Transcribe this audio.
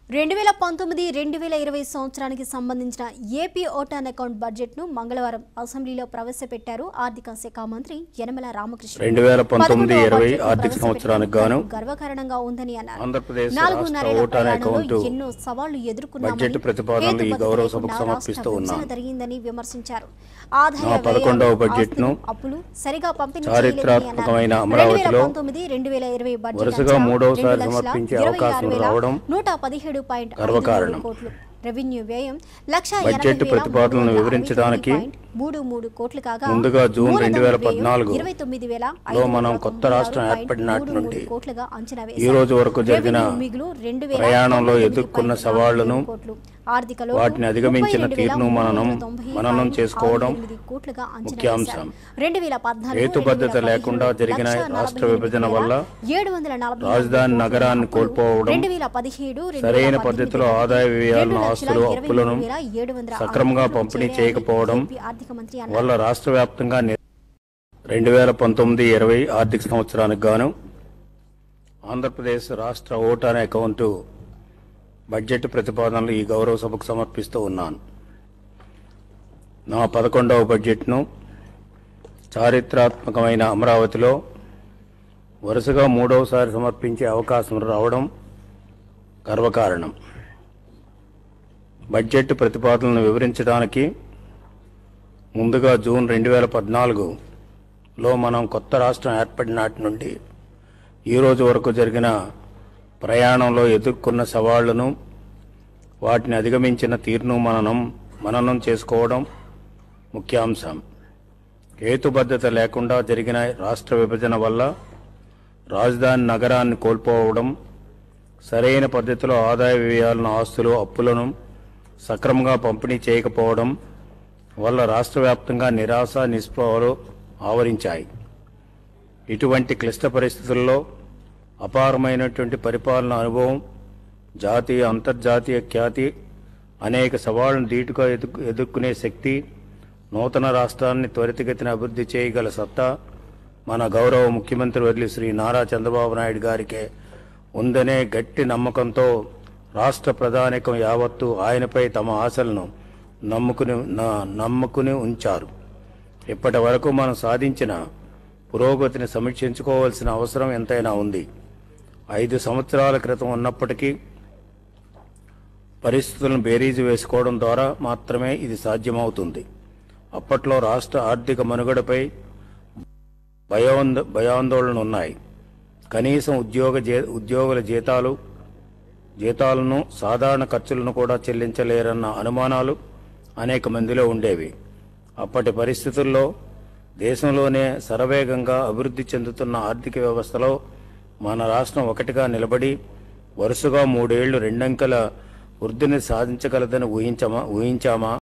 రెండు వేల పంతొమ్మిది రెండు వేల ఇరవై సంవత్సరానికి సంబంధించిన ఏపీ ఓటాన్ అకౌంట్ బడ్జెట్ను మంగళవారం అసెంబ్లీలో ప్రవేశపెట్టారు ఆర్థిక శాఖ మంత్రి యనమల రామకృష్ణ రెండు వేల పంతొమ్మిది పదకొండవ ఇరవై బడ్జెట్ను ఆర్థిక సంవత్సరానికి గాను ప్రవేశపెట్టడం గర్వకారణంగా ఉందని అన్నారు ఆంధ్రప్రదేశ్ నాలుగున్నరేళ్ల రాష్ట్ర ఓటాన్ ప్రయాణంలో అకౌంట్ ఎన్నో సవాళ్లు ఎదుర్కొన్నామని, బడ్జెట్ ప్రతిపాదనలు ఈ హేతుబద్ధత గౌరవ లేకుండా సభకు రాష్ట్ర సమర్పిస్తూ విభజన ఉన్నాను. జరిగిందని విమర్శించారు ఆదాయ నా వ్యయాలు, పదకొండవ బడ్జెట్ను ఆస్తులు, అప్పులు సరిగా పంపిణీ చారిత్రాత్మకమైన చేయలేదని అన్నారు. అమరావతిలో 2019, 2020 బడ్జెట్ వరుసగా అంచనా మూడోసారి రెండు లక్షల సమర్పించే ఇరవై అవకాశం ఆరు వేల రావడం నూట పదిహేడు పాయింట్ ఐదు గర్వకారణం. మూడు కోట్లు రెవెన్యూ వ్యయం లక్ష బడ్జెట్ ఎనభై వేల ప్రతిపాదనలను మూడు వందల వివరించడానికి అరవై తొమ్మిది పాయింట్ మూడు మూడు కోట్లు కాగా ముందుగా జూన్ మూలధన రెండు వేల వ్యయం పద్నాలుగు ఇరవై తొమ్మిది వేల లో ఐదు మనం వందల కొత్త తొంభై రాష్ట్రం ఆరు ఏర్పడిన పాయింట్ నాటి మూడు నుండి మూడు కోట్లుగా అంచనా ఈ వేశారు. రోజు వరకు జరిగిన రెవెన్యూ మిగులు రెండు వేల ప్రయాణంలో తొంభై ఎదుర్కొన్న ఎనిమిది పాయింట్ సవాళ్లను నాలుగు కోట్లు. ఆర్థిక లోటు వాటిని అధిగమించిన ముప్పై రెండు వేల తీరును మూడు మననం వందల తొంభై మననం పాయింట్ చేసుకోవడం ఆరు ఎనిమిది కోట్లుగా అంచనా ముఖ్యాంశం. వేశారు. రెండు వేల పద్నాలుగు, హేతుబద్ధత రెండు వేల లేకుండా పదిహేడు జరిగిన లక్ష నలభై రాష్ట్ర ఎనిమిది విభజన వేల వల్ల ఏడు వందల నలభై రాజధాని నాలుగు నగరాన్ని కోట్ల కోల్పోవడం, రెండు వేల పదిహేడు, రెండు వేల సరైన పద్దెనిమిది పద్ధతిలో నాటికి ఆదాయ వ్యయాలను, రెండు లక్షల ఆస్తులు, ఇరవై అప్పులను మూడు వేల ఏడు వందల ఆరు సక్రమంగా కోట్లు పంపిణీ చేరాయని చేయకపోవడం ఏపీ ఆర్థిక మంత్రి వల్ల అన్నారు రాష్ట్ర వ్యాప్తంగా రెండు వేల పంతొమ్మిది ఇరవై ఆర్థిక సంవత్సరానికి గాను ఆంధ్రప్రదేశ్ రాష్ట్ర ఓటాన్ అకౌంటు బడ్జెట్ ప్రతిపాదనలు ఈ గౌరవ సభకు సమర్పిస్తూ ఉన్నాను నా పదకొండవ బడ్జెట్ను చారిత్రాత్మకమైన అమరావతిలో వరుసగా మూడవసారి సమర్పించే అవకాశం రావడం గర్వకారణం బడ్జెట్ ప్రతిపాదనలను వివరించడానికి ముందుగా జూన్ రెండు వేల పద్నాలుగులో మనం కొత్త రాష్ట్రం ఏర్పడిన నాటి నుండి ఈ రోజు వరకు జరిగిన ప్రయాణంలో ఎదుర్కొన్న సవాళ్లను వాటిని అధిగమించిన తీరును మననం మననం చేసుకోవడం ముఖ్యాంశం హేతుబద్ధత లేకుండా జరిగిన రాష్ట్ర విభజన వల్ల రాజధాని నగరాన్ని కోల్పోవడం సరైన పద్ధతిలో ఆదాయ వ్యయాలను ఆస్తులు అప్పులను సక్రమంగా పంపిణీ చేయకపోవడం వల్ల రాష్ట్ర వ్యాప్తంగా నిరాశ నిస్పృహలు ఆవరించాయి ఇటువంటి క్లిష్ట పరిస్థితుల్లో అపారమైనటువంటి పరిపాలన అనుభవం జాతీయ అంతర్జాతీయ ఖ్యాతి అనేక సవాళ్లను ధీటుగా ఎదుర్కొ- ఎదుర్కొనే శక్తి నూతన రాష్ట్రాన్ని త్వరితగతిన అభివృద్ధి చేయగల సత్తా మన గౌరవ ముఖ్యమంత్రి వర్లి శ్రీ నారా చంద్రబాబు నాయుడు గారికే ఉందనే గట్టి నమ్మకంతో రాష్ట్ర ప్రధానికం యావత్తు ఆయనపై తమ ఆశలను నమ్ముకుని నా- నమ్ముకుని ఉంచారు ఇప్పటి వరకు మనం సాధించిన పురోగతిని సమీక్షించుకోవాల్సిన అవసరం ఎంతైనా ఉంది ఐదు సంవత్సరాల క్రితం ఉన్నప్పటికీ పరిస్థితులను బేరీజు వేసుకోవడం ద్వారా మాత్రమే ఇది సాధ్యమవుతుంది అప్పట్లో రాష్ట్ర ఆర్థిక మనుగడపై భయాంద భయాందోళనలు ఉన్నాయి కనీసం ఉద్యోగ జీ ఉద్యోగుల జీతాలు జీతాలను సాధారణ ఖర్చులను కూడా చెల్లించలేరన్న అనుమానాలు అనేక మందిలో ఉండేవి అప్పటి పరిస్థితుల్లో దేశంలోనే శరవేగంగా అభివృద్ధి చెందుతున్న ఆర్థిక వ్యవస్థలో మన రాష్ట్రం ఒకటిగా నిలబడి వరుసగా మూడేళ్లు రెండంకెల వృద్ధిని సాధించగలదని ఊహించమా ఊహించామా